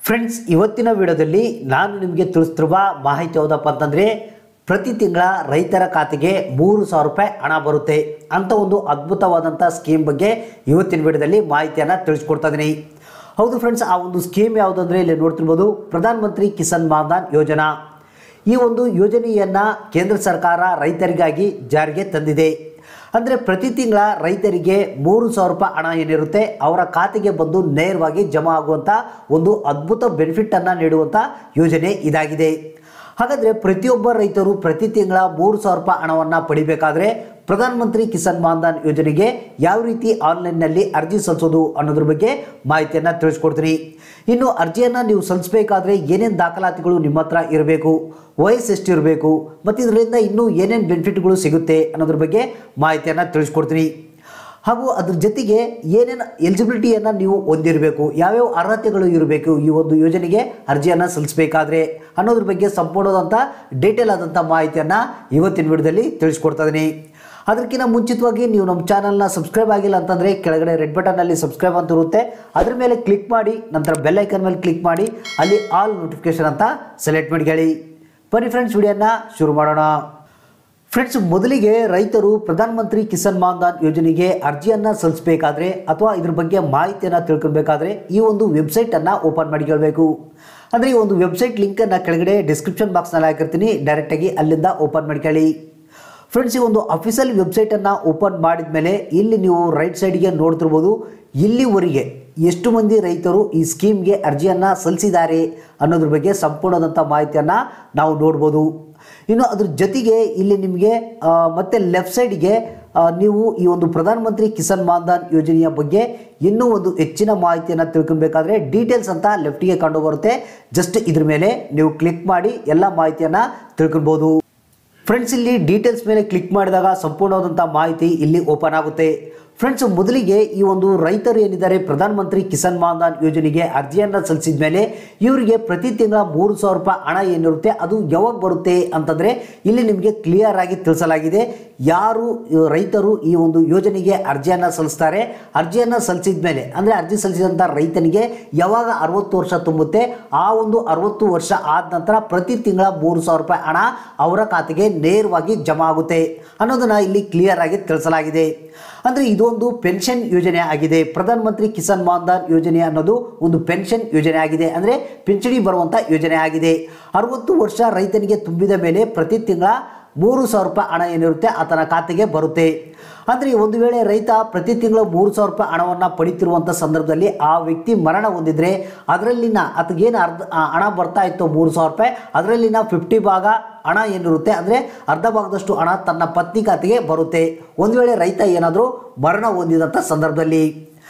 friends ಇವತ್ತಿನ ವಿಡಿಯೋದಲ್ಲಿ ನಾನು ನಿಮಗೆ ತಿಳಿಸ್ತಿರುವ ಮಾಹಿತಿ ಯಾವುದಪ್ಪ ಅಂತಂದರೆ ಪ್ರತಿ ತಿಂಗಳ ರೈತರ ಖಾತೆಗೆ ಮೂರು ಸಾವಿರ ರೂಪಾಯಿ ಹಣ ಬರುತ್ತೆ ಅಂತ ಒಂದು ಅದ್ಭುತವಾದಂಥ ಸ್ಕೀಮ್ ಬಗ್ಗೆ ಇವತ್ತಿನ ವಿಡಿಯೋದಲ್ಲಿ ಮಾಹಿತಿಯನ್ನು ತಿಳಿಸ್ಕೊಡ್ತಾ ಇದ್ದೀನಿ ಹೌದು ಫ್ರೆಂಡ್ಸ್ ಆ ಒಂದು ಸ್ಕೀಮ್ ಯಾವುದಂದ್ರೆ ಇಲ್ಲಿ ನೋಡ್ತಿರ್ಬೋದು ಪ್ರಧಾನ ಮಂತ್ರಿ ಕಿಸಾನ್ ಮಾನ್ಧನ್ ಯೋಜನಾ ಈ ಒಂದು ಯೋಜನೆಯನ್ನು ಕೇಂದ್ರ ಸರ್ಕಾರ ರೈತರಿಗಾಗಿ ಜಾರಿಗೆ ತಂದಿದೆ ಅಂದರೆ ಪ್ರತಿ ತಿಂಗಳ ರೈತರಿಗೆ ಮೂರು ಸಾವಿರ ರೂಪಾಯಿ ಹಣ ಏನಿರುತ್ತೆ ಅವರ ಖಾತೆಗೆ ಬಂದು ನೇರವಾಗಿ ಜಮಾ ಆಗುವಂಥ ಒಂದು ಅದ್ಭುತ ಬೆನಿಫಿಟನ್ನು ನೀಡುವಂಥ ಯೋಜನೆ ಇದಾಗಿದೆ ಹಾಗಾದರೆ ಪ್ರತಿಯೊಬ್ಬ ರೈತರು ಪ್ರತಿ ತಿಂಗಳ ಮೂರು ಸಾವಿರ ರೂಪಾಯಿ ಹಣವನ್ನು ಪಡಿಬೇಕಾದ್ರೆ ಪ್ರಧಾನ ಮಂತ್ರಿ ಕಿಸಾನ್ ಮಾನ್ಧನ್ ಯೋಜನೆಗೆ ಯಾವ ರೀತಿ ಆನ್ಲೈನ್ನಲ್ಲಿ ಅರ್ಜಿ ಸಲ್ಲಿಸೋದು ಅನ್ನೋದ್ರ ಬಗ್ಗೆ ಮಾಹಿತಿಯನ್ನು ತಿಳಿಸ್ಕೊಡ್ತೀನಿ ಇನ್ನು ಅರ್ಜಿಯನ್ನು ನೀವು ಸಲ್ಲಿಸಬೇಕಾದ್ರೆ ಏನೇನು ದಾಖಲಾತಿಗಳು ನಿಮ್ಮ ಹತ್ರ ಇರಬೇಕು ವಯಸ್ಸು ಎಷ್ಟು ಇರಬೇಕು ಮತ್ತು ಇದರಿಂದ ಇನ್ನೂ ಏನೇನು ಬೆನಿಫಿಟ್ಗಳು ಸಿಗುತ್ತೆ ಅನ್ನೋದ್ರ ಬಗ್ಗೆ ಮಾಹಿತಿಯನ್ನು ತಿಳಿಸ್ಕೊಡ್ತೀನಿ ಹಾಗೂ ಅದ್ರ ಜೊತೆಗೆ ಏನೇನು ಎಲಿಜಿಬಿಲಿಟಿಯನ್ನು ನೀವು ಹೊಂದಿರಬೇಕು ಯಾವ್ಯಾವ ಅರ್ಹತೆಗಳು ಇರಬೇಕು ಈ ಒಂದು ಯೋಜನೆಗೆ ಅರ್ಜಿಯನ್ನು ಸಲ್ಲಿಸಬೇಕಾದ್ರೆ ಅನ್ನೋದ್ರ ಬಗ್ಗೆ ಸಂಪೂರ್ಣವಾದಂಥ ಡೀಟೇಲ್ ಆದಂಥ ಮಾಹಿತಿಯನ್ನು ಇವತ್ತಿನ ವಿಡಿಯೋದಲ್ಲಿ ತಿಳಿಸ್ಕೊಡ್ತಾ ಇದ್ದೀನಿ ಅದಕ್ಕಿಂತ ಮುಂಚಿತವಾಗಿ ನೀವು ನಮ್ಮ ಚಾನಲ್ನ ಸಬ್ಸ್ಕ್ರೈಬ್ ಆಗಿಲ್ಲ ಅಂತಂದರೆ ಕೆಳಗಡೆ ರೆಡ್ ಬಟನಲ್ಲಿ ಸಬ್ಸ್ಕ್ರೈಬ್ ಅಂತ ಇರುತ್ತೆ ಅದ್ರ ಮೇಲೆ ಕ್ಲಿಕ್ ಮಾಡಿ ನಂತರ ಬೆಲ್ ಐಕನ್ ಮೇಲೆ ಕ್ಲಿಕ್ ಮಾಡಿ ಅಲ್ಲಿ ಆಲ್ ನೋಟಿಫಿಕೇಶನ್ ಅಂತ ಸೆಲೆಕ್ಟ್ ಮಾಡಿ ಹೇಳಿ ಬನ್ನಿ ಫ್ರೆಂಡ್ಸ್ ವಿಡಿಯೋನ ಶುರು ಮಾಡೋಣ ಫ್ರೆಂಡ್ಸ್ ಮೊದಲಿಗೆ ರೈತರು ಪ್ರಧಾನ ಮಂತ್ರಿ ಕಿಸಾನ್ ಮಾನ್ಧನ್ ಯೋಜನೆಗೆ ಅರ್ಜಿಯನ್ನು ಸಲ್ಲಿಸಬೇಕಾದ್ರೆ ಅಥವಾ ಇದ್ರ ಬಗ್ಗೆ ಮಾಹಿತಿಯನ್ನು ತಿಳ್ಕೊಬೇಕಾದ್ರೆ ಈ ಒಂದು ವೆಬ್ಸೈಟನ್ನು ಓಪನ್ ಮಾಡಿಕೊಳ್ಬೇಕು ಅಂದರೆ ಈ ಒಂದು ವೆಬ್ಸೈಟ್ ಲಿಂಕನ್ನು ಕೆಳಗಡೆ ಡಿಸ್ಕ್ರಿಪ್ಷನ್ ಬಾಕ್ಸ್ನಲ್ಲಿ ಹಾಕಿರ್ತೀನಿ ಡೈರೆಕ್ಟಾಗಿ ಅಲ್ಲಿಂದ ಓಪನ್ ಮಾಡ್ಕೊಳ್ಳಿ ಫ್ರೆಂಡ್ಸ್ ಈ ಒಂದು ಅಫಿಷಿಯಲ್ ವೆಬ್ಸೈಟನ್ನು ಓಪನ್ ಮಾಡಿದ ಮೇಲೆ ಇಲ್ಲಿ ನೀವು ರೈಟ್ ಸೈಡ್ಗೆ ನೋಡ್ತಿರ್ಬೋದು ಇಲ್ಲಿವರೆಗೆ ಎಷ್ಟು ಮಂದಿ ರೈತರು ಈ ಸ್ಕೀಮ್ಗೆ ಅರ್ಜಿಯನ್ನು ಸಲ್ಲಿಸಿದ್ದಾರೆ ಅನ್ನೋದ್ರ ಬಗ್ಗೆ ಸಂಪೂರ್ಣವಾದಂಥ ಮಾಹಿತಿಯನ್ನು ನಾವು ನೋಡ್ಬೋದು ಇನ್ನು ಅದ್ರ ಜೊತೆಗೆ ಇಲ್ಲಿ ನಿಮಗೆ ಆ, ಮತ್ತೆ ಲೆಫ್ಟ್ ಸೈಡ್ಗೆ ಆ, ನೀವು ಈ ಒಂದು ಪ್ರಧಾನ ಮಂತ್ರಿ ಕಿಸಾನ್ ಮಾನ್ಧನ್ ಯೋಜನೆಯ ಬಗ್ಗೆ ಇನ್ನೂ ಒಂದು ಹೆಚ್ಚಿನ ಮಾಹಿತಿಯನ್ನು ತಿಳ್ಕೊಬೇಕಾದ್ರೆ ಡೀಟೇಲ್ಸ್ ಅಂತ ಲೆಫ್ಟಿಗೆ ಕಂಡು ಬರುತ್ತೆ ಜಸ್ಟ್ ಇದ್ರ ಮೇಲೆ ನೀವು ಕ್ಲಿಕ್ ಮಾಡಿ ಎಲ್ಲ ಮಾಹಿತಿಯನ್ನು ತಿಳ್ಕೊಬೋದು ಫ್ರೆಂಡ್ಸ್ ಇಲ್ಲಿ ಡೀಟೇಲ್ಸ್ ಮೇಲೆ ಕ್ಲಿಕ್ ಮಾಡಿದಾಗ ಸಂಪೂರ್ಣವಾದಂಥ ಮಾಹಿತಿ ಇಲ್ಲಿ ಓಪನ್ ಆಗುತ್ತೆ ಫ್ರೆಂಡ್ಸ್ ಮೊದಲಿಗೆ ಈ ಒಂದು ರೈತರು ಏನಿದ್ದಾರೆ ಪ್ರಧಾನ ಮಂತ್ರಿ ಕಿಸಾನ್ ಮಾನ್ಧನ್ ಯೋಜನೆಗೆ ಅರ್ಜಿಯನ್ನು ಸಲ್ಲಿಸಿದ ಮೇಲೆ ಇವರಿಗೆ ಪ್ರತಿ ತಿಂಗಳ ಮೂರು ಸಾವಿರ ರೂಪಾಯಿ ಹಣ ಏನಿರುತ್ತೆ ಅದು ಯಾವಾಗ ಬರುತ್ತೆ ಅಂತಂದರೆ ಇಲ್ಲಿ ನಿಮಗೆ ಕ್ಲಿಯರ್ ಆಗಿ ತಿಳಿಸಲಾಗಿದೆ ಯಾರು ಈ ರೈತರು ಈ ಒಂದು ಯೋಜನೆಗೆ ಅರ್ಜಿಯನ್ನು ಸಲ್ಲಿಸ್ತಾರೆ ಅರ್ಜಿಯನ್ನು ಸಲ್ಲಿಸಿದ ಮೇಲೆ ಅಂದರೆ ಅರ್ಜಿ ಸಲ್ಲಿಸಿದಂಥ ರೈತನಿಗೆ ಯಾವಾಗ ಅರವತ್ತು ವರ್ಷ ತುಂಬುತ್ತೆ ಆ ಒಂದು ಅರವತ್ತು ವರ್ಷ ಆದ ನಂತರ ಪ್ರತಿ ತಿಂಗಳ ಮೂರು ಸಾವಿರ ರೂಪಾಯಿ ಹಣ ಅವರ ಖಾತೆಗೆ ನೇರವಾಗಿ ಜಮಾ ಆಗುತ್ತೆ ಅನ್ನೋದನ್ನು ಇಲ್ಲಿ ಕ್ಲಿಯರ್ ಆಗಿ ತಿಳಿಸಲಾಗಿದೆ ಅಂದರೆ ಇದೊಂದು ಪೆನ್ಷನ್ ಯೋಜನೆ ಆಗಿದೆ ಪ್ರಧಾನ ಮಂತ್ರಿ ಕಿಸಾನ್ ಮಾನ್ಧನ್ ಯೋಜನೆ ಅನ್ನೋದು ಒಂದು ಪೆನ್ಷನ್ ಯೋಜನೆ ಆಗಿದೆ ಅಂದರೆ ಪಿಂಚಣಿ ಬರುವಂಥ ಯೋಜನೆ ಆಗಿದೆ ಅರವತ್ತು ವರ್ಷ ರೈತನಿಗೆ ತುಂಬಿದ ಮೇಲೆ ಪ್ರತಿ ತಿಂಗಳ ಮೂರು ಸಾವಿರ ರೂಪಾಯಿ ಹಣ ಏನಿರುತ್ತೆ ಆತನ ಖಾತೆಗೆ ಬರುತ್ತೆ ಅಂದರೆ ಒಂದು ವೇಳೆ ರೈತ ಪ್ರತಿ ತಿಂಗಳು ಮೂರು ಸಾವಿರ ರೂಪಾಯಿ ಹಣವನ್ನು ಪಡಿತಿರುವಂಥ ಸಂದರ್ಭದಲ್ಲಿ ಆ ವ್ಯಕ್ತಿ ಮರಣ ಹೊಂದಿದ್ರೆ ಅದರಲ್ಲಿನ ಆತಗೇನು ಅರ್ಧ ಆ ಹಣ ಬರ್ತಾ ಇತ್ತು ಮೂರು ಸಾವಿರ ರೂಪಾಯಿ ಅದರಲ್ಲಿನ ಫಿಫ್ಟಿ ಭಾಗ ಹಣ ಏನಿರುತ್ತೆ ಅಂದರೆ ಅರ್ಧ ಭಾಗದಷ್ಟು ಹಣ ತನ್ನ ಪತ್ನಿ ಖಾತೆಗೆ ಬರುತ್ತೆ ಒಂದು ವೇಳೆ ರೈತ ಏನಾದರೂ ಮರಣ ಹೊಂದಿದಂಥ ಸಂದರ್ಭದಲ್ಲಿ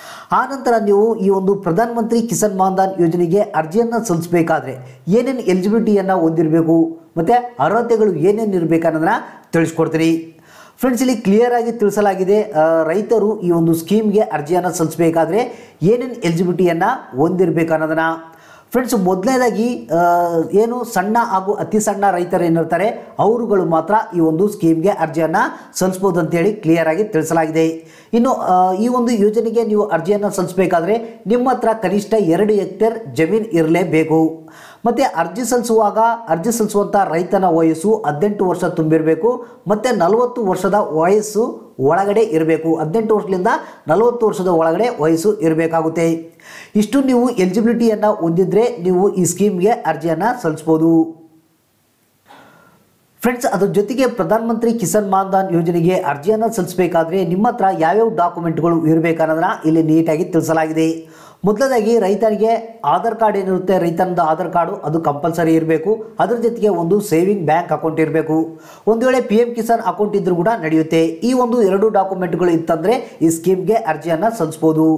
ಆನಂತರ ನೀವು ಈ ಒಂದು ಪ್ರಧಾನ ಮಂತ್ರಿ ಕಿಸಾನ್ ಮಾನ್ಧನ್ ಯೋಜನೆಗೆ ಅರ್ಜಿಯನ್ನು ಸಲ್ಲಿಸಬೇಕಾದ್ರೆ ಏನೇನು ಎಲಿಜಿಬಿಲಿಟಿಯನ್ನು ಹೊಂದಿರಬೇಕು ಮತ್ತು ಅರ್ಹತೆಗಳು ಏನೇನು ಇರಬೇಕು ಅನ್ನೋದನ್ನ ತಿಳಿಸ್ಕೊಡ್ತೀನಿ ಫ್ರೆಂಡ್ಸ್ ಇಲ್ಲಿ ಕ್ಲಿಯರ್ ಆಗಿ ತಿಳಿಸಲಾಗಿದೆ ಆ, ರೈತರು ಈ ಒಂದು ಸ್ಕೀಮ್ಗೆ ಅರ್ಜಿಯನ್ನು ಸಲ್ಲಿಸಬೇಕಾದ್ರೆ ಏನೇನು ಎಲಿಜಿಬಿಲಿಟಿಯನ್ನು ಹೊಂದಿರಬೇಕು ಅನ್ನೋದನ್ನು ಫ್ರೆಂಡ್ಸ್ ಮೊದಲನೇದಾಗಿ ಆ, ಏನು ಸಣ್ಣ ಹಾಗೂ ಅತಿ ಸಣ್ಣ ರೈತರು ಏನಿರ್ತಾರೆ ಅವರುಗಳು ಮಾತ್ರ ಈ ಒಂದು ಸ್ಕೀಮ್ಗೆ ಅರ್ಜಿಯನ್ನು ಸಲ್ಲಿಸ್ಬೋದು ಅಂತೇಳಿ ಕ್ಲಿಯರ್ ಆಗಿ ತಿಳಿಸಲಾಗಿದೆ ಇನ್ನು ಆ, ಈ ಒಂದು ಯೋಜನೆಗೆ ನೀವು ಅರ್ಜಿಯನ್ನು ಸಲ್ಲಿಸಬೇಕಾದ್ರೆ ನಿಮ್ಮ ಹತ್ರ ಕನಿಷ್ಠ ಎರಡು ಹೆಕ್ಟೇರ್ ಜಮೀನು ಇರಲೇಬೇಕು ಮತ್ತು ಅರ್ಜಿ ಸಲ್ಲಿಸುವಾಗ ಅರ್ಜಿ ಸಲ್ಲಿಸುವಂಥ ರೈತನ ವಯಸ್ಸು ಹದಿನೆಂಟು ವರ್ಷ ತುಂಬಿರಬೇಕು ಮತ್ತು ನಲವತ್ತು ವರ್ಷದ ವಯಸ್ಸು ಒಳಗಡೆ ಇರಬೇಕು ಹದಿನೆಂಟು ವರ್ಷದಿಂದ ನಲವತ್ತು ವರ್ಷದ ಒಳಗಡೆ ವಯಸ್ಸು ಇರಬೇಕಾಗುತ್ತೆ ಇಷ್ಟು ನೀವು ಎಲಿಜಿಬಿಲಿಟಿಯನ್ನು ಹೊಂದಿದ್ರೆ ನೀವು ಈ ಸ್ಕೀಮ್ಗೆ ಅರ್ಜಿಯನ್ನು ಸಲ್ಲಿಸ್ಬೋದು ಫ್ರೆಂಡ್ಸ್ ಅದ್ರ ಜೊತೆಗೆ ಪ್ರಧಾನ ಮಂತ್ರಿ ಕಿಸಾನ್ ಮಾನ್ಧನ್ ಯೋಜನೆಗೆ ಅರ್ಜಿಯನ್ನು ಸಲ್ಲಿಸಬೇಕಾದ್ರೆ ನಿಮ್ಮ ಹತ್ರ ಯಾವ್ಯಾವ ಡಾಕ್ಯುಮೆಂಟ್ಗಳು ಇರಬೇಕನ್ನೋದನ್ನ ಇಲ್ಲಿ ನೀಟಾಗಿ ತಿಳಿಸಲಾಗಿದೆ ಮೊದಲದಾಗಿ ರೈತನಿಗೆ ಆಧಾರ್ ಕಾರ್ಡ್ ಏನಿರುತ್ತೆ ರೈತನದ ಆಧಾರ್ ಕಾರ್ಡು ಅದು ಕಂಪಲ್ಸರಿ ಇರಬೇಕು ಅದ್ರ ಜೊತೆಗೆ ಒಂದು ಸೇವಿಂಗ್ ಬ್ಯಾಂಕ್ ಅಕೌಂಟ್ ಇರಬೇಕು ಒಂದು ವೇಳೆ ಪಿ ಎಂ ಕಿಸಾನ್ ಅಕೌಂಟ್ ಇದ್ರೂ ಕೂಡ ನಡೆಯುತ್ತೆ ಈ ಒಂದು ಎರಡು ಡಾಕ್ಯುಮೆಂಟ್ಗಳು ಇತ್ತಂದರೆ ಈ ಸ್ಕೀಮ್ಗೆ ಅರ್ಜಿಯನ್ನು ಸಲ್ಲಿಸ್ಬೋದು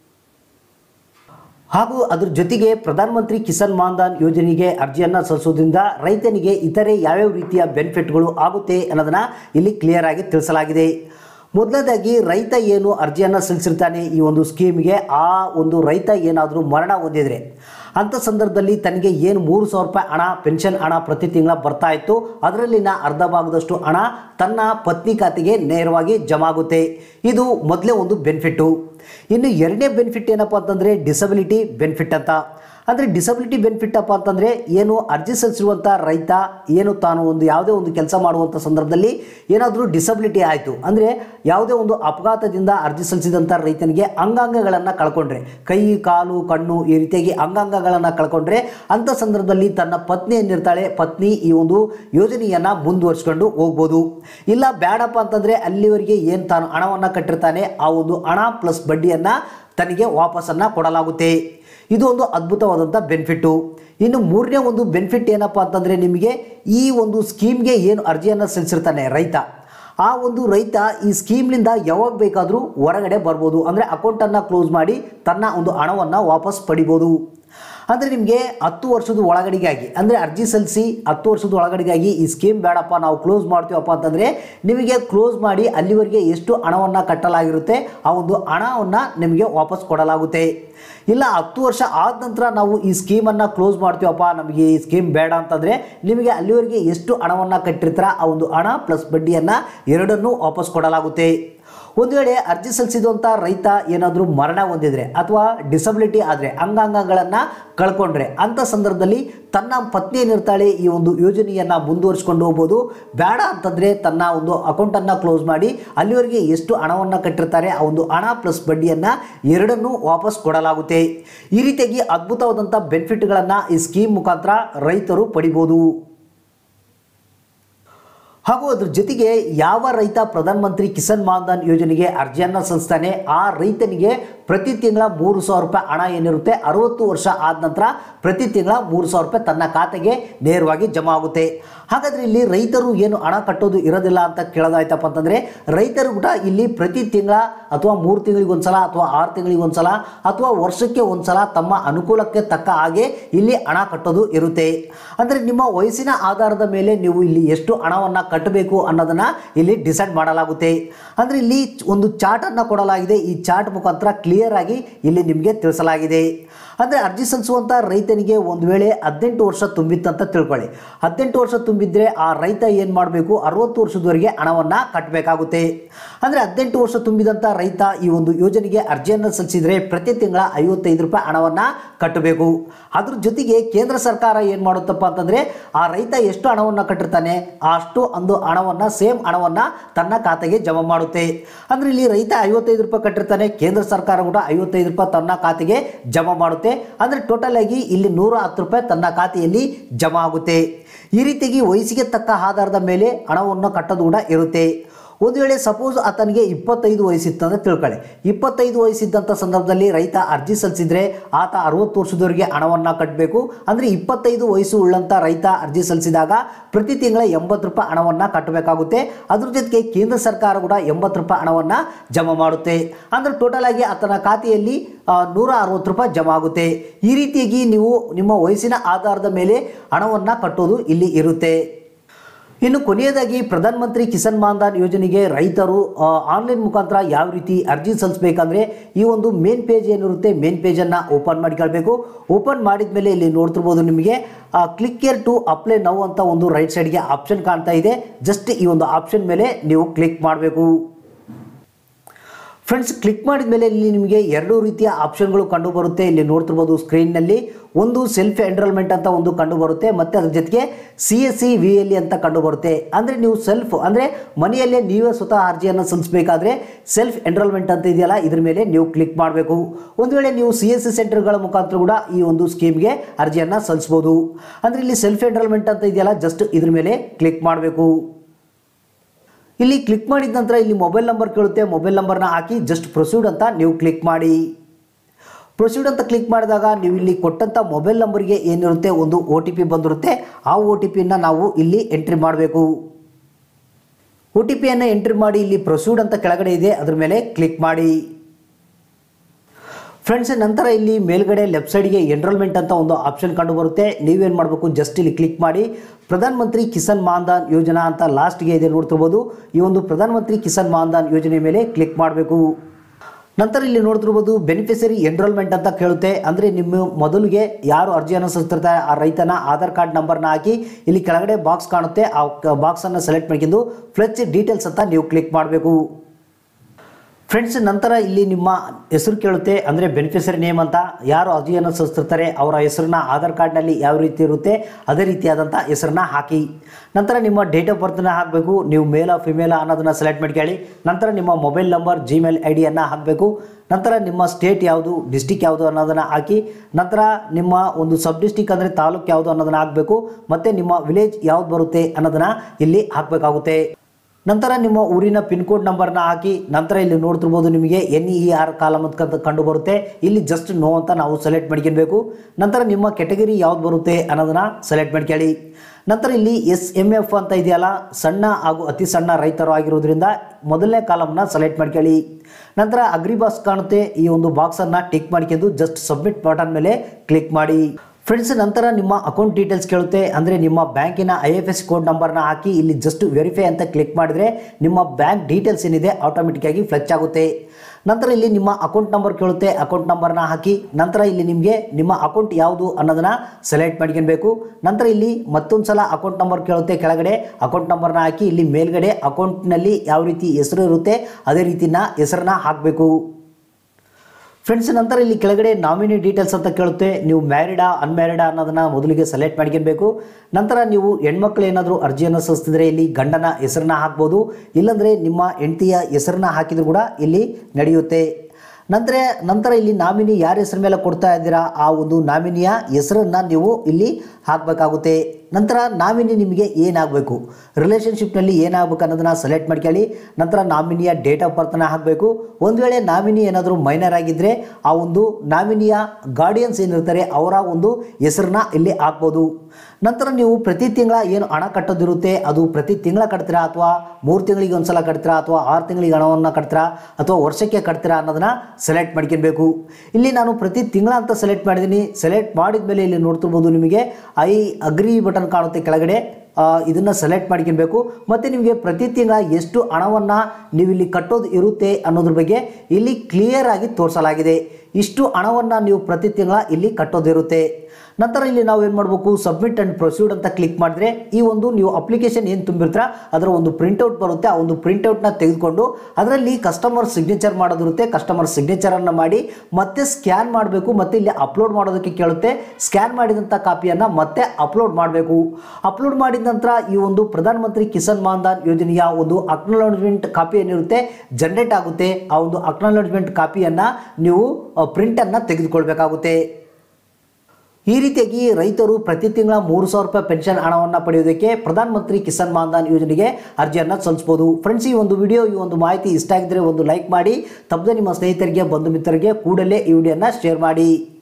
ಹಾಗೂ ಅದ್ರ ಜೊತೆಗೆ ಪ್ರಧಾನಮಂತ್ರಿ ಕಿಸಾನ್ ಮಾನ್ಧನ್ ಯೋಜನೆಗೆ ಅರ್ಜಿಯನ್ನು ಸಲ್ಲಿಸೋದ್ರಿಂದ ರೈತನಿಗೆ ಇತರೆ ಯಾವ್ಯಾವ ರೀತಿಯ ಬೆನಿಫಿಟ್ಗಳು ಆಗುತ್ತೆ ಅನ್ನೋದನ್ನ ಇಲ್ಲಿ ಕ್ಲಿಯರ್ ಆಗಿ ತಿಳಿಸಲಾಗಿದೆ ಮೊದಲನೇದಾಗಿ ರೈತ ಏನು ಅರ್ಜಿಯನ್ನು ಸಲ್ಲಿಸಿರ್ತಾನೆ ಈ ಒಂದು ಸ್ಕೀಮ್ಗೆ ಆ ಒಂದು ರೈತ ಏನಾದರೂ ಮರಣ ಹೊಂದಿದ್ರೆ ಅಂಥ ಸಂದರ್ಭದಲ್ಲಿ ತನಗೆ ಏನು ಮೂರು ಸಾವಿರ ರೂಪಾಯಿ ಹಣ ಪೆನ್ಷನ್ ಹಣ ಪ್ರತಿ ತಿಂಗಳ ಬರ್ತಾ ಇತ್ತು ಅದರಲ್ಲಿನ ಅರ್ಧ ಭಾಗದಷ್ಟು ಹಣ ತನ್ನ ಪತ್ನಿ ಖಾತೆಗೆ ನೇರವಾಗಿ ಜಮಾ ಆಗುತ್ತೆ ಇದು ಮೊದಲೇ ಒಂದು ಬೆನಿಫಿಟ್ಟು ಇನ್ನು ಎರಡನೇ ಬೆನಿಫಿಟ್ ಏನಪ್ಪ ಅಂತಂದರೆ ಡಿಸಬಿಲಿಟಿ ಬೆನಿಫಿಟ್ ಅಂತ ಅಂದರೆ ಡಿಸಬಿಲಿಟಿ ಬೆನಿಫಿಟ್ ಅಪ್ಪ ಅಂತಂದರೆ ಏನು ಅರ್ಜಿ ಸಲ್ಲಿಸಿರುವಂಥ ರೈತ ಏನು ತಾನು ಒಂದು ಯಾವುದೇ ಒಂದು ಕೆಲಸ ಮಾಡುವಂಥ ಸಂದರ್ಭದಲ್ಲಿ ಏನಾದರೂ ಡಿಸಬಿಲಿಟಿ ಆಯಿತು ಅಂದರೆ ಯಾವುದೇ ಒಂದು ಅಪಘಾತದಿಂದ ಅರ್ಜಿ ಸಲ್ಲಿಸಿದಂಥ ರೈತನಿಗೆ ಅಂಗಾಂಗಗಳನ್ನು ಕಳ್ಕೊಂಡ್ರೆ ಕೈ ಕಾಲು ಕಣ್ಣು ಈ ರೀತಿಯಾಗಿ ಅಂಗಾಂಗಗಳನ್ನು ಕಳ್ಕೊಂಡ್ರೆ ಅಂಥ ಸಂದರ್ಭದಲ್ಲಿ ತನ್ನ ಪತ್ನಿ ಏನಿರ್ತಾಳೆ ಪತ್ನಿ ಈ ಒಂದು ಯೋಜನೆಯನ್ನು ಮುಂದುವರಿಸ್ಕೊಂಡು ಹೋಗ್ಬೋದು ಇಲ್ಲ ಬೇಡಪ್ಪ ಅಂತಂದರೆ ಅಲ್ಲಿವರೆಗೆ ಏನು ತಾನು ಹಣವನ್ನು ಕಟ್ಟಿರ್ತಾನೆ ಆ ಒಂದು ಹಣ ಪ್ಲಸ್ ಬಡ್ಡಿಯನ್ನು ತನಗೆ ವಾಪಸ್ಸನ್ನು ಕೊಡಲಾಗುತ್ತೆ ಇದು ಒಂದು ಅದ್ಭುತವಾದಂಥ ಬೆನಿಫಿಟ್ಟು ಇನ್ನು ಮೂರನೇ ಒಂದು ಬೆನಿಫಿಟ್ ಏನಪ್ಪ ಅಂತಂದರೆ ನಿಮಗೆ ಈ ಒಂದು ಸ್ಕೀಮ್ಗೆ ಏನು ಅರ್ಜಿಯನ್ನು ಸಲ್ಲಿಸಿರ್ತಾನೆ ರೈತ ಆ ಒಂದು ರೈತ ಈ ಸ್ಕೀಮ್ನಿಂದ ಯಾವಾಗ ಬೇಕಾದರೂ ಹೊರಗಡೆ ಬರ್ಬೋದು ಅಂದರೆ ಅಕೌಂಟನ್ನು ಕ್ಲೋಸ್ ಮಾಡಿ ತನ್ನ ಒಂದು ಹಣವನ್ನು ವಾಪಸ್ ಪಡಿಬೋದು ಅಂದರೆ ನಿಮಗೆ ಹತ್ತು ವರ್ಷದ ಒಳಗಡೆಗಾಗಿ ಅಂದರೆ ಅರ್ಜಿ ಸಲ್ಲಿಸಿ ಹತ್ತು ವರ್ಷದ ಒಳಗಡೆಗಾಗಿ ಈ ಸ್ಕೀಮ್ ಬೇಡಪ್ಪ ನಾವು ಕ್ಲೋಸ್ ಮಾಡ್ತೀವಪ್ಪ ಅಂತಂದರೆ ನಿಮಗೆ ಕ್ಲೋಸ್ ಮಾಡಿ ಅಲ್ಲಿವರೆಗೆ ಎಷ್ಟು ಹಣವನ್ನು ಕಟ್ಟಲಾಗಿರುತ್ತೆ ಆ ಒಂದು ಹಣವನ್ನು ನಿಮಗೆ ವಾಪಸ್ ಕೊಡಲಾಗುತ್ತೆ ಇಲ್ಲ ಹತ್ತು ವರ್ಷ ಆದ ನಂತರ ನಾವು ಈ ಸ್ಕೀಮನ್ನು ಕ್ಲೋಸ್ ಮಾಡ್ತೀವಪ್ಪ ನಮಗೆ ಈ ಸ್ಕೀಮ್ ಬೇಡ ಅಂತಂದರೆ ನಿಮಗೆ ಅಲ್ಲಿವರೆಗೆ ಎಷ್ಟು ಹಣವನ್ನು ಕಟ್ಟಿರ್ತೀರ ಆ ಒಂದು ಹಣ ಪ್ಲಸ್ ಬಡ್ಡಿಯನ್ನು ಎರಡನ್ನೂ ವಾಪಸ್ ಕೊಡಲಾಗುತ್ತೆ ಒಂದು ವೇಳೆ ಅರ್ಜಿ ಸಲ್ಲಿಸಿದಂಥ ರೈತ ಏನಾದರೂ ಮರಣ ಹೊಂದಿದ್ರೆ ಅಥವಾ ಡಿಸಬಿಲಿಟಿ ಆದರೆ ಅಂಗಾಂಗಗಳನ್ನು ಕಳ್ಕೊಂಡ್ರೆ ಅಂಥ ಸಂದರ್ಭದಲ್ಲಿ ತನ್ನ ಪತ್ನಿ ಏನಿರ್ತಾಳೆ ಈ ಒಂದು ಯೋಜನೆಯನ್ನು ಮುಂದುವರಿಸ್ಕೊಂಡು ಹೋಗ್ಬೋದು ಬೇಡ ಅಂತಂದರೆ ತನ್ನ ಒಂದು ಅಕೌಂಟನ್ನು ಕ್ಲೋಸ್ ಮಾಡಿ ಅಲ್ಲಿವರೆಗೆ ಎಷ್ಟು ಹಣವನ್ನು ಕಟ್ಟಿರ್ತಾರೆ ಆ ಒಂದು ಹಣ ಪ್ಲಸ್ ಬಡ್ಡಿಯನ್ನು ಎರಡನ್ನೂ ವಾಪಸ್ ಕೊಡಲಾಗುತ್ತೆ ಈ ರೀತಿಯಾಗಿ ಅದ್ಭುತವಾದಂಥ ಬೆನಿಫಿಟ್ಗಳನ್ನು ಈ ಸ್ಕೀಮ್ ಮುಖಾಂತರ ರೈತರು ಪಡಿಬೋದು ಹಾಗೂ ಅದ್ರ ಜೊತೆಗೆ ಯಾವ ರೈತ ಪ್ರಧಾನ ಮಂತ್ರಿ ಕಿಸಾನ್ ಮಾನ್ಧನ್ ಯೋಜನೆಗೆ ಅರ್ಜಿಯನ್ನು ಸಲ್ಲಿಸ್ತಾನೆ ಆ ರೈತನಿಗೆ ಪ್ರತಿ ತಿಂಗಳ ಮೂರು ಸಾವಿರ ರೂಪಾಯಿ ಹಣ ಏನಿರುತ್ತೆ ಅರವತ್ತು ವರ್ಷ ಆದ ನಂತರ ಪ್ರತಿ ತಿಂಗಳ ಮೂರು ಸಾವಿರ ರೂಪಾಯಿ ತನ್ನ ಖಾತೆಗೆ ನೇರವಾಗಿ ಜಮಾ ಆಗುತ್ತೆ ಹಾಗಾದರೆ ಇಲ್ಲಿ ರೈತರು ಏನು ಹಣ ಕಟ್ಟೋದು ಇರೋದಿಲ್ಲ ಅಂತ ಕೇಳೋದಾಯ್ತಪ್ಪ ಅಂತಂದರೆ ರೈತರು ಕೂಡ ಇಲ್ಲಿ ಪ್ರತಿ ತಿಂಗಳ ಅಥವಾ ಮೂರು ತಿಂಗಳಿಗೆ ಒಂದ್ಸಲ ಅಥವಾ ಆರು ತಿಂಗಳಿಗೆ ಒಂದ್ಸಲ ಅಥವಾ ವರ್ಷಕ್ಕೆ ಒಂದ್ಸಲ ತಮ್ಮ ಅನುಕೂಲಕ್ಕೆ ತಕ್ಕ ಹಾಗೆ ಇಲ್ಲಿ ಹಣ ಕಟ್ಟೋದು ಇರುತ್ತೆ ಅಂದರೆ ನಿಮ್ಮ ವಯಸ್ಸಿನ ಆಧಾರದ ಮೇಲೆ ನೀವು ಇಲ್ಲಿ ಎಷ್ಟು ಹಣವನ್ನು ಕಟ್ಟಬೇಕು ಅನ್ನೋದನ್ನು ಇಲ್ಲಿ ಡಿಸೈಡ್ ಮಾಡಲಾಗುತ್ತೆ ಅಂದರೆ ಇಲ್ಲಿ ಒಂದು ಚಾರ್ಟನ್ನು ಕೊಡಲಾಗಿದೆ ಈ ಚಾರ್ಟ್ ಮುಖಾಂತರ ಕ್ಲಿಯರ್ ಆಗಿ ಇಲ್ಲಿ ನಿಮಗೆ ತಿಳಿಸಲಾಗಿದೆ ಅಂದರೆ ಅರ್ಜಿ ಸಲ್ಲಿಸುವಂಥ ರೈತನಿಗೆ ಒಂದು ವೇಳೆ ಹದಿನೆಂಟು ವರ್ಷ ತುಂಬಿತ್ತಂತ ತಿಳ್ಕೊಳ್ಳಿ ಹದಿನೆಂಟು ವರ್ಷ ತುಂಬಿದ್ರೆ ಆ ರೈತ ಏನು ಮಾಡಬೇಕು ಅರವತ್ತು ವರ್ಷದವರೆಗೆ ಹಣವನ್ನು ಕಟ್ಟಬೇಕಾಗುತ್ತೆ ಅಂದರೆ ಹದಿನೆಂಟು ವರ್ಷ ತುಂಬಿದಂಥ ರೈತ ಈ ಒಂದು ಯೋಜನೆಗೆ ಅರ್ಜಿಯನ್ನು ಸಲ್ಲಿಸಿದರೆ ಪ್ರತಿ ತಿಂಗಳ ಐವತ್ತೈದು ರೂಪಾಯಿ ಹಣವನ್ನು ಕಟ್ಟಬೇಕು ಅದ್ರ ಜೊತೆಗೆ ಕೇಂದ್ರ ಸರ್ಕಾರ ಏನು ಮಾಡುತ್ತಪ್ಪ ಅಂತಂದರೆ ಆ ರೈತ ಎಷ್ಟು ಹಣವನ್ನು ಕಟ್ಟಿರ್ತಾನೆ ಅಷ್ಟು ಒಂದು ಹಣವನ್ನು ಸೇಮ್ ಹಣವನ್ನು ತನ್ನ ಖಾತೆಗೆ ಜಮಾ ಮಾಡುತ್ತೆ ಅಂದರೆ ಇಲ್ಲಿ ರೈತ ಐವತ್ತೈದು ರೂಪಾಯಿ ಕಟ್ಟಿರ್ತಾನೆ ಕೇಂದ್ರ ಸರ್ಕಾರ ಕೂಡ ಐವತ್ತೈದು ರೂಪಾಯಿ ತನ್ನ ಖಾತೆಗೆ ಜಮಾ ಮಾಡುತ್ತೆ ಅಂದರೆ ಟೋಟಲ್ ಆಗಿ ಇಲ್ಲಿ ನೂರ ಹತ್ತು ರೂಪಾಯಿ ತನ್ನ ಖಾತೆಯಲ್ಲಿ ಜಮಾ ಆಗುತ್ತೆ ಈ ರೀತಿಯಾಗಿ ವಯಸ್ಸಿಗೆ ತಕ್ಕ ಆಧಾರದ ಮೇಲೆ ಹಣವನ್ನು ಕಟ್ಟೋದು ಕೂಡ ಇರುತ್ತೆ ಒಂದು ವೇಳೆ ಸಪೋಸ್ ಆತನಿಗೆ ಇಪ್ಪತ್ತೈದು ವಯಸ್ಸಿತ್ತು ಅಂತ ತಿಳ್ಕೊಳ್ಳಿ ಇಪ್ಪತ್ತೈದು ವಯಸ್ಸಿದ್ದಂಥ ಸಂದರ್ಭದಲ್ಲಿ ರೈತ ಅರ್ಜಿ ಸಲ್ಲಿಸಿದ್ರೆ ಆತ ಅರವತ್ತು ವರ್ಷದವರೆಗೆ ಹಣವನ್ನು ಕಟ್ಟಬೇಕು ಅಂದರೆ ಇಪ್ಪತ್ತೈದು ವಯಸ್ಸು ಉಳ್ಳಂಥ ರೈತ ಅರ್ಜಿ ಸಲ್ಲಿಸಿದಾಗ ಪ್ರತಿ ತಿಂಗಳ ಎಂಬತ್ತು ರೂಪಾಯಿ ಹಣವನ್ನು ಕಟ್ಟಬೇಕಾಗುತ್ತೆ ಅದ್ರ ಜೊತೆಗೆ ಕೇಂದ್ರ ಸರ್ಕಾರ ಕೂಡ ಎಂಬತ್ತು ರೂಪಾಯಿ ಹಣವನ್ನು ಜಮಾ ಮಾಡುತ್ತೆ ಅಂದರೆ ಟೋಟಲ್ ಆಗಿ ಆತನ ಖಾತೆಯಲ್ಲಿ ಆ, ನೂರ ಅರವತ್ತು ರೂಪಾಯಿ ಜಮಾ ಆಗುತ್ತೆ ಈ ರೀತಿಯಾಗಿ ನೀವು ನಿಮ್ಮ ವಯಸ್ಸಿನ ಆಧಾರದ ಮೇಲೆ ಹಣವನ್ನು ಕಟ್ಟೋದು ಇಲ್ಲಿ ಇರುತ್ತೆ ಇನ್ನು ಕೊನೆಯದಾಗಿ ಪ್ರಧಾನ ಮಂತ್ರಿ ಕಿಸಾನ್ ಮಾನ್ಧನ್ ಯೋಜನೆಗೆ ರೈತರು ಆನ್ಲೈನ್ ಮುಖಾಂತರ ಯಾವ ರೀತಿ ಅರ್ಜಿ ಸಲ್ಲಿಸಬೇಕಂದ್ರೆ ಈ ಒಂದು ಮೇನ್ ಪೇಜ್ ಏನಿರುತ್ತೆ ಮೇನ್ ಪೇಜನ್ನು ಓಪನ್ ಮಾಡ್ಕೊಳ್ಬೇಕು ಓಪನ್ ಮಾಡಿದ ಮೇಲೆ ಇಲ್ಲಿ ನೋಡ್ತಿರ್ಬೋದು ನಿಮಗೆ click here to apply now ಅಂತ ಒಂದು ರೈಟ್ ಸೈಡ್ಗೆ ಆಪ್ಷನ್ ಕಾಣ್ತಾ ಇದೆ ಜಸ್ಟ್ ಈ ಒಂದು ಆಪ್ಷನ್ ಮೇಲೆ ನೀವು ಕ್ಲಿಕ್ ಮಾಡಬೇಕು ಫ್ರೆಂಡ್ಸ್ ಕ್ಲಿಕ್ ಮಾಡಿದ ಮೇಲೆ ಇಲ್ಲಿ ನಿಮಗೆ ಎರಡು ರೀತಿಯ ಆಪ್ಷನ್ಗಳು ಕಂಡು ಬರುತ್ತೆ ಇಲ್ಲಿ ನೋಡ್ತಿರ್ಬೋದು ಸ್ಕ್ರೀನ್ನಲ್ಲಿ ಒಂದು ಸೆಲ್ಫ್ ಎನ್ರೋಲ್ಮೆಂಟ್ ಅಂತ ಒಂದು ಕಂಡು ಬರುತ್ತೆ ಮತ್ತು ಅದ್ರ ಜೊತೆಗೆ C S C V L ಅಂತ ಕಂಡು ಬರುತ್ತೆ ಅಂದರೆ ನೀವು ಸೆಲ್ಫ್ ಅಂದರೆ ಮನೆಯಲ್ಲೇ ನೀವೇ ಸ್ವತಃ ಅರ್ಜಿಯನ್ನು ಸಲ್ಲಿಸಬೇಕಾದ್ರೆ ಸೆಲ್ಫ್ ಎನ್ರೋಲ್ಮೆಂಟ್ ಅಂತ ಇದೆಯಲ್ಲ ಇದ್ರ ಮೇಲೆ ನೀವು ಕ್ಲಿಕ್ ಮಾಡಬೇಕು ಒಂದು ವೇಳೆ ನೀವು ಸಿ ಎಸ್ ಸಿ ಸೆಂಟರ್ಗಳ ಮುಖಾಂತರ ಕೂಡ ಈ ಒಂದು ಸ್ಕೀಮ್ಗೆ ಅರ್ಜಿಯನ್ನು ಸಲ್ಲಿಸ್ಬೋದು ಅಂದರೆ ಇಲ್ಲಿ ಸೆಲ್ಫ್ ಎನ್ರೋಲ್ಮೆಂಟ್ ಅಂತ ಇದೆಯಲ್ಲ ಜಸ್ಟ್ ಇದ್ರ ಮೇಲೆ ಕ್ಲಿಕ್ ಮಾಡಬೇಕು ಇಲ್ಲಿ ಕ್ಲಿಕ್ ಮಾಡಿದ ನಂತರ ಇಲ್ಲಿ ಮೊಬೈಲ್ ನಂಬರ್ ಕೇಳುತ್ತೆ ಮೊಬೈಲ್ ನಂಬರ್ನ ಹಾಕಿ ಜಸ್ಟ್ ಪ್ರೊಸೀಡ್ ಅಂತ ನೀವು ಕ್ಲಿಕ್ ಮಾಡಿ ಪ್ರೊಸೀಡ್ ಅಂತ ಕ್ಲಿಕ್ ಮಾಡಿದಾಗ ನೀವು ಇಲ್ಲಿ ಕೊಟ್ಟಂಥ ಮೊಬೈಲ್ ನಂಬರ್ಗೆ ಏನಿರುತ್ತೆ ಒಂದು ಒ ಟಿ ಪಿ ಬಂದಿರುತ್ತೆ ಆ ಒ ಟಿ ಪಿಯನ್ನು ನಾವು ಇಲ್ಲಿ ಎಂಟ್ರಿ ಮಾಡಬೇಕು ಒ ಟಿ ಪಿಯನ್ನು ಎಂಟ್ರಿ ಮಾಡಿ ಇಲ್ಲಿ ಪ್ರೊಸೀಡ್ ಅಂತ ಕೆಳಗಡೆ ಇದೆ ಅದ್ರ ಮೇಲೆ ಕ್ಲಿಕ್ ಮಾಡಿ ಫ್ರೆಂಡ್ಸ್ ನಂತರ ಇಲ್ಲಿ ಮೇಲ್ಗಡೆ ಲೆಫ್ಟ್ ಸೈಡ್ಗೆ ಎನ್ರೋಲ್ಮೆಂಟ್ ಅಂತ ಒಂದು ಆಪ್ಷನ್ ಕಂಡು ಬರುತ್ತೆ ನೀವೇನು ಮಾಡಬೇಕು ಜಸ್ಟ್ ಇಲ್ಲಿ ಕ್ಲಿಕ್ ಮಾಡಿ ಪ್ರಧಾನ ಮಂತ್ರಿ ಕಿಸಾನ್ ಮಾನ್ಧನ್ ಯೋಜನಾ ಅಂತ ಲಾಸ್ಟ್ಗೆ ಇದೆ ನೋಡ್ತಿರ್ಬೋದು ಈ ಒಂದು ಪ್ರಧಾನ ಮಂತ್ರಿ ಕಿಸಾನ್ ಮಾನ್ಧನ್ ಯೋಜನೆ ಮೇಲೆ ಕ್ಲಿಕ್ ಮಾಡಬೇಕು ನಂತರ ಇಲ್ಲಿ ನೋಡ್ತಿರ್ಬೋದು ಬೆನಿಫಿಷರಿ ಎನ್ರೋಲ್ಮೆಂಟ್ ಅಂತ ಕೇಳುತ್ತೆ ಅಂದರೆ ನಿಮ್ಮ ಮೊದಲಿಗೆ ಯಾರು ಅರ್ಜಿಯನ್ನು ಸಲ್ಲಿಸ್ತಿರ್ತಾರೆ ಆ ರೈತನ ಆಧಾರ್ ಕಾರ್ಡ್ ನಂಬರ್ನ ಹಾಕಿ ಇಲ್ಲಿ ಕೆಳಗಡೆ ಬಾಕ್ಸ್ ಕಾಣುತ್ತೆ ಆ ಬಾಕ್ಸನ್ನು ಸೆಲೆಕ್ಟ್ ಮಾಡ್ಕೊಂಡು ಫ್ಲೆಚ್ ಡೀಟೇಲ್ಸ್ ಅಂತ ನೀವು ಕ್ಲಿಕ್ ಮಾಡಬೇಕು ಫ್ರೆಂಡ್ಸ್ ನಂತರ ಇಲ್ಲಿ ನಿಮ್ಮ ಹೆಸರು ಕೇಳುತ್ತೆ ಅಂದರೆ ಬೆನಿಫಿಷರಿ ನೇಮ್ ಅಂತ ಯಾರು ಅರ್ಜಿಯನ್ನು ಸಲ್ಲಿಸ್ತಿರ್ತಾರೆ ಅವರ ಹೆಸರನ್ನ ಆಧಾರ್ ಕಾರ್ಡ್ನಲ್ಲಿ ಯಾವ ರೀತಿ ಇರುತ್ತೆ ಅದೇ ರೀತಿಯಾದಂಥ ಹೆಸರನ್ನ ಹಾಕಿ ನಂತರ ನಿಮ್ಮ ಡೇಟ್ ಆಫ್ ಬರ್ತ್ನ ಹಾಕಬೇಕು ನೀವು ಮೇಲ ಫಿಮೇಲ ಅನ್ನೋದನ್ನ ಸೆಲೆಕ್ಟ್ ಮಾಡ್ಕೊಳ್ಳಿ ನಂತರ ನಿಮ್ಮ ಮೊಬೈಲ್ ನಂಬರ್ ಜಿಮೇಲ್ ಐ ಡಿಯನ್ನು ಹಾಕಬೇಕು ನಂತರ ನಿಮ್ಮ ಸ್ಟೇಟ್ ಯಾವುದು ಡಿಸ್ಟಿಕ್ ಯಾವುದು ಅನ್ನೋದನ್ನು ಹಾಕಿ ನಂತರ ನಿಮ್ಮ ಒಂದು ಸಬ್ ಡಿಸ್ಟಿಕ್ ಅಂದರೆ ತಾಲೂಕು ಯಾವುದು ಅನ್ನೋದನ್ನು ಹಾಕಬೇಕು ಮತ್ತು ನಿಮ್ಮ ವಿಲೇಜ್ ಯಾವ್ದು ಬರುತ್ತೆ ಅನ್ನೋದನ್ನು ಇಲ್ಲಿ ಹಾಕಬೇಕಾಗುತ್ತೆ ನಂತರ ನಿಮ್ಮ ಊರಿನ ಪಿನ್ ಕೋಡ್ ನಂಬರ್ನ ಹಾಕಿ ನಂತರ ಇಲ್ಲಿ ನೋಡ್ತಿರ್ಬೋದು ನಿಮಗೆ ಎನ್ ಇ ಆರ್ ಕಾಲಮ್ ಅಂತ ಕಂಡು ಬರುತ್ತೆ ಇಲ್ಲಿ ಜಸ್ಟ್ ನೋ ಅಂತ ನಾವು ಸೆಲೆಕ್ಟ್ ಮಾಡ್ಕೊಬೇಕು ನಂತರ ನಿಮ್ಮ ಕೆಟಗರಿ ಯಾವ್ದು ಬರುತ್ತೆ ಅನ್ನೋದನ್ನ ಸೆಲೆಕ್ಟ್ ಮಾಡ್ಕೊಳ್ಳಿ ನಂತರ ಇಲ್ಲಿ ಎಸ್ ಎಮ್ ಎಫ್ ಅಂತ ಇದೆಯಲ್ಲ ಸಣ್ಣ ಹಾಗೂ ಅತಿ ಸಣ್ಣ ರೈತರು ಆಗಿರೋದ್ರಿಂದ ಮೊದಲನೇ ಕಾಲಮ್ನ ಸೆಲೆಕ್ಟ್ ಮಾಡ್ಕೊಳ್ಳಿ ನಂತರ ಅಗ್ರಿ ಬಾಕ್ಸ್ ಕಾಣುತ್ತೆ ಈ ಒಂದು ಬಾಕ್ಸನ್ನು ಟಿಕ್ ಮಾಡ್ಕೊಂಡು ಜಸ್ಟ್ ಸಬ್ಮಿಟ್ ಬಟನ್ ಮೇಲೆ ಕ್ಲಿಕ್ ಮಾಡಿ ಫ್ರೆಂಡ್ಸ್ ನಂತರ ನಿಮ್ಮ ಅಕೌಂಟ್ ಡೀಟೇಲ್ಸ್ ಕೇಳುತ್ತೆ ಅಂದರೆ ನಿಮ್ಮ ಬ್ಯಾಂಕಿನ ಐ ಎಫ್ ಎಸ್ ಕೋಡ್ ನಂಬರ್ನ ಹಾಕಿ ಇಲ್ಲಿ ಜಸ್ಟ್ ವೆರಿಫೈ ಅಂತ ಕ್ಲಿಕ್ ಮಾಡಿದ್ರೆ ನಿಮ್ಮ ಬ್ಯಾಂಕ್ ಡೀಟೇಲ್ಸ್ ಏನಿದೆ ಆಟೋಮೆಟಿಕ್ಕಾಗಿ ಫ್ಲೆಚ್ ಆಗುತ್ತೆ ನಂತರ ಇಲ್ಲಿ ನಿಮ್ಮ ಅಕೌಂಟ್ ನಂಬರ್ ಕೇಳುತ್ತೆ ಅಕೌಂಟ್ ನಂಬರ್ನ ಹಾಕಿ ನಂತರ ಇಲ್ಲಿ ನಿಮಗೆ ನಿಮ್ಮ ಅಕೌಂಟ್ ಯಾವುದು ಅನ್ನೋದನ್ನ ಸೆಲೆಕ್ಟ್ ಮಾಡ್ಕೊಬೇಕು ನಂತರ ಇಲ್ಲಿ ಮತ್ತೊಂದು ಸಲ ಅಕೌಂಟ್ ನಂಬರ್ ಕೇಳುತ್ತೆ ಕೆಳಗಡೆ ಅಕೌಂಟ್ ನಂಬರ್ನ ಹಾಕಿ ಇಲ್ಲಿ ಮೇಲ್ಗಡೆ ಅಕೌಂಟ್ನಲ್ಲಿ ಯಾವ ರೀತಿ ಹೆಸರು ಇರುತ್ತೆ ಅದೇ ರೀತಿನ ಹೆಸರನ್ನ ಹಾಕಬೇಕು ಫ್ರೆಂಡ್ಸ್ ನಂತರ ಇಲ್ಲಿ ಕೆಳಗಡೆ ನಾಮಿನಿ ಡೀಟೇಲ್ಸ್ ಅಂತ ಕೇಳುತ್ತೆ ನೀವು ಮ್ಯಾರಿಡಾ ಅನ್ಮ್ಯಾರಿಡಾ ಅನ್ನೋದನ್ನ ಮೊದಲಿಗೆ ಸೆಲೆಕ್ಟ್ ಮಾಡ್ಕೊಬೇಕು ನಂತರ ನೀವು ಹೆಣ್ಮಕ್ಳು ಏನಾದರೂ ಅರ್ಜಿಯನ್ನು ಸಲ್ಲಿಸ್ತಿದ್ರೆ ಇಲ್ಲಿ ಗಂಡನ ಹೆಸರನ್ನ ಹಾಕ್ಬೋದು ಇಲ್ಲಾಂದರೆ ನಿಮ್ಮ ಹೆಂಡತಿಯ ಹೆಸರನ್ನ ಹಾಕಿದ್ರು ಕೂಡ ಇಲ್ಲಿ ನಡೆಯುತ್ತೆ ನಂತರ ನಂತರ ಇಲ್ಲಿ ನಾಮಿನಿ ಯಾರ ಹೆಸರು ಮೇಲೆ ಕೊಡ್ತಾ ಇದ್ದೀರಾ ಆ ಒಂದು ನಾಮಿನಿಯ ಹೆಸರನ್ನು ನೀವು ಇಲ್ಲಿ ಹಾಕಬೇಕಾಗುತ್ತೆ ನಂತರ ನಾಮಿನಿ ನಿಮಗೆ ಏನಾಗಬೇಕು ರಿಲೇಷನ್ಶಿಪ್ನಲ್ಲಿ ಏನಾಗಬೇಕು ಅನ್ನೋದನ್ನ ಸೆಲೆಕ್ಟ್ ಮಾಡ್ಕೊಳ್ಳಿ ನಂತರ ನಾಮಿನಿಯ ಡೇಟ್ ಆಫ್ ಬರ್ತನ್ನ ಹಾಕಬೇಕು ಒಂದು ವೇಳೆ ನಾಮಿನಿ ಏನಾದರೂ ಮೈನರ್ ಆಗಿದ್ದರೆ ಆ ಒಂದು ನಾಮಿನಿಯ ಗಾರ್ಡಿಯನ್ಸ್ ಏನಿರ್ತಾರೆ ಅವರ ಒಂದು ಹೆಸರನ್ನ ಇಲ್ಲಿ ಹಾಕ್ಬೋದು ನಂತರ ನೀವು ಪ್ರತಿ ತಿಂಗಳ ಏನು ಹಣ ಕಟ್ಟೋದಿರುತ್ತೆ ಅದು ಪ್ರತಿ ತಿಂಗಳ ಕಟ್ತೀರಾ ಅಥವಾ ಮೂರು ತಿಂಗಳಿಗೆ ಒಂದ್ಸಲ ಕಟ್ತೀರಾ ಅಥವಾ ಆರು ತಿಂಗಳಿಗೆ ಹಣವನ್ನು ಕಟ್ತೀರಾ ಅಥವಾ ವರ್ಷಕ್ಕೆ ಕಟ್ತೀರಾ ಅನ್ನೋದನ್ನ ಸೆಲೆಕ್ಟ್ ಮಾಡ್ಕೊಬೇಕು ಇಲ್ಲಿ ನಾನು ಪ್ರತಿ ತಿಂಗಳ ಅಂತ ಸೆಲೆಕ್ಟ್ ಮಾಡಿದ್ದೀನಿ ಸೆಲೆಕ್ಟ್ ಮಾಡಿದ ಮೇಲೆ ಇಲ್ಲಿ ನೋಡ್ತಿರ್ಬೋದು ನಿಮಗೆ ಐ ಅಗ್ರಿ ಬಟನ್ ಕಾಣುತ್ತೆ ಕೆಳಗಡೆ ಆ, ಇದನ್ನ ಸೆಲೆಕ್ಟ್ ಮಾಡ್ಕೊಬೇಕು ಮತ್ತು ನಿಮಗೆ ಪ್ರತಿ ತಿಂಗಳ ಎಷ್ಟು ಹಣವನ್ನು ನೀವು ಇಲ್ಲಿ ಕಟ್ಟೋದು ಇರುತ್ತೆ ಅನ್ನೋದ್ರ ಬಗ್ಗೆ ಇಲ್ಲಿ ಕ್ಲಿಯರ್ ಆಗಿ ತೋರಿಸಲಾಗಿದೆ ಇಷ್ಟು ಹಣವನ್ನು ನೀವು ಪ್ರತಿ ತಿಂಗಳ ಇಲ್ಲಿ ಕಟ್ಟೋದಿರುತ್ತೆ ನಂತರ ಇಲ್ಲಿ ನಾವು ಏನು ಮಾಡಬೇಕು ಸಬ್ಮಿಟ್ ಆ್ಯಂಡ್ ಪ್ರೊಸೀಡ್ ಅಂತ ಕ್ಲಿಕ್ ಮಾಡಿದ್ರೆ ಈ ಒಂದು ನೀವು ಅಪ್ಲಿಕೇಶನ್ ಏನು ತುಂಬಿರ್ತೀರ ಅದರ ಒಂದು ಪ್ರಿಂಟೌಟ್ ಬರುತ್ತೆ ಆ ಒಂದು ಪ್ರಿಂಟೌಟ್ನ ತೆಗೆದುಕೊಂಡು ಅದರಲ್ಲಿ ಕಸ್ಟಮರ್ ಸಿಗ್ನೇಚರ್ ಮಾಡೋದಿರುತ್ತೆ ಕಸ್ಟಮರ್ ಸಿಗ್ನೇಚರನ್ನು ಮಾಡಿ ಮತ್ತೆ ಸ್ಕ್ಯಾನ್ ಮಾಡಬೇಕು ಮತ್ತೆ ಇಲ್ಲಿ ಅಪ್ಲೋಡ್ ಮಾಡೋದಕ್ಕೆ ಕೇಳುತ್ತೆ ಸ್ಕ್ಯಾನ್ ಮಾಡಿದಂಥ ಕಾಪಿಯನ್ನು ಮತ್ತೆ ಅಪ್ಲೋಡ್ ಮಾಡಬೇಕು ಅಪ್ಲೋಡ್ ಮಾಡಿದ ನಂತರ ಈ ಒಂದು ಪ್ರಧಾನ ಮಂತ್ರಿ ಕಿಸಾನ್ ಮಾನ್ಧನ್ ಯೋಜನೆಯ ಒಂದು ಅಕ್ನಾಲಜ್ಮೆಂಟ್ ಕಾಪಿ ಏನಿರುತ್ತೆ ಜನರೇಟ್ ಆಗುತ್ತೆ ಆ ಒಂದು ಅಕ್ನಾಲಜ್ಮೆಂಟ್ ಕಾಪಿಯನ್ನು ನೀವು ಪ್ರಿಂಟನ್ನು ತೆಗೆದುಕೊಳ್ಬೇಕಾಗುತ್ತೆ ಈ ರೀತಿಯಾಗಿ ರೈತರು ಪ್ರತಿ ತಿಂಗಳ ಮೂರು ಸಾವಿರ ರೂಪಾಯಿ ಪೆನ್ಷನ್ ಹಣವನ್ನು ಪಡೆಯೋದಕ್ಕೆ ಪ್ರಧಾನ ಮಂತ್ರಿ ಕಿಸಾನ್ ಮಾನ್ಧನ್ ಯೋಜನೆಗೆ ಅರ್ಜಿಯನ್ನು ಸಲ್ಲಿಸಬಹುದು ಫ್ರೆಂಡ್ಸ್ ಈ ಒಂದು ವಿಡಿಯೋ ಈ ಒಂದು ಮಾಹಿತಿ ಇಷ್ಟ ಆಗಿದ್ರೆ ಒಂದು ಲೈಕ್ ಮಾಡಿ ತಪ್ಪದೆ ನಿಮ್ಮ ಸ್ನೇಹಿತರಿಗೆ ಬಂಧು ಮಿತ್ರರಿಗೆ ಕೂಡಲೇ ಈ ವಿಡಿಯೋನ ಶೇರ್ ಮಾಡಿ